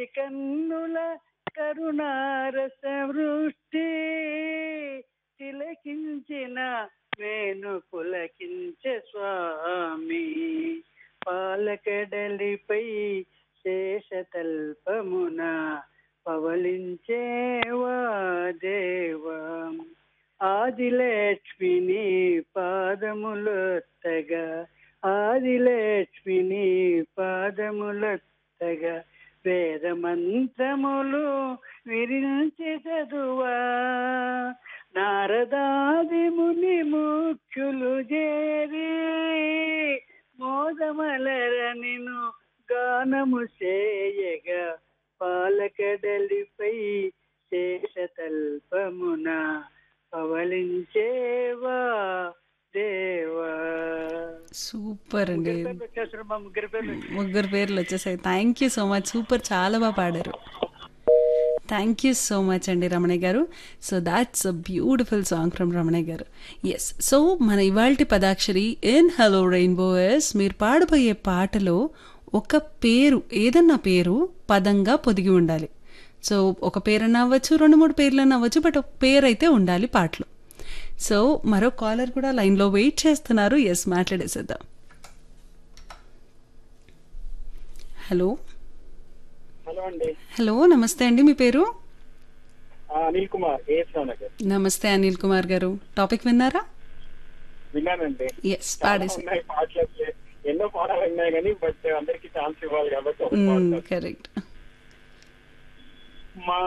కన్నుల కరుణారస వృష్టి తిలకించిన వేణు పులకించే స్వామి పాలకడలిపై శేషతల్పమున పవలించేవా దేవా ఆదిలక్ష్మిని పాదములొత్తగా ఆదిలక్ష్మిని పాదములొత్తగా వేద మంత్రములు విరించి చదువా నారదాది ముని ముఖ్యులు చేరి మోదమలర నిను గానము చేయగా పాలకడలిపై శేషతల్పమున పవలించేవా దేవా సూపర్ అండి ముగ్గురు పేర్లు వచ్చేసారు మా ముగ్గురు పేర్లు ముగ్గురు పేర్లు వచ్చేసాయి thank you so much super చాలా బాగా పాడారు థ్యాంక్ యూ సో మచ్ అండి Ramanaiah garu so that's a beautiful song from Ramanaiah garu yes so మన ఇవాల్టి పదాక్షరి ఇన్ హలో రెయిన్బో ఎస్ మీరు పాడబోయే పాటలో ఒక పేరు ఏదన్నా పేరు పదంగా పొదిగి ఉండాలి సో ఒక పేరన్నా అవ్వచ్చు రెండు మూడు పేర్లన్నా అవ్వచ్చు బట్ ఒక పేరు అయితే ఉండాలి పాటలో సో మరో కాలర్ కూడా లైన్లో వెయిట్ చేస్తున్నారు ఎస్ మాట్లాడేసేద్దాం హలో హలో అండి హలో నమస్తే అండి మీ పేరు ఆ, అనిల్ కుమార్ ఏఎస్రావు నగర్ నమస్తే అనిల్ కుమార్ గారు టాపిక్ విన్నారా విన్నానండి ఎస్ చాలా పాడేసి ఉన్నాయి పాటలు అసలు ఎన్నో పాటలు ఉన్నాయి కానీ బట్ అందరికి ఛాన్స్ ఇవ్వాలి కాబట్టి ఒక పాట కరెక్ట్ మా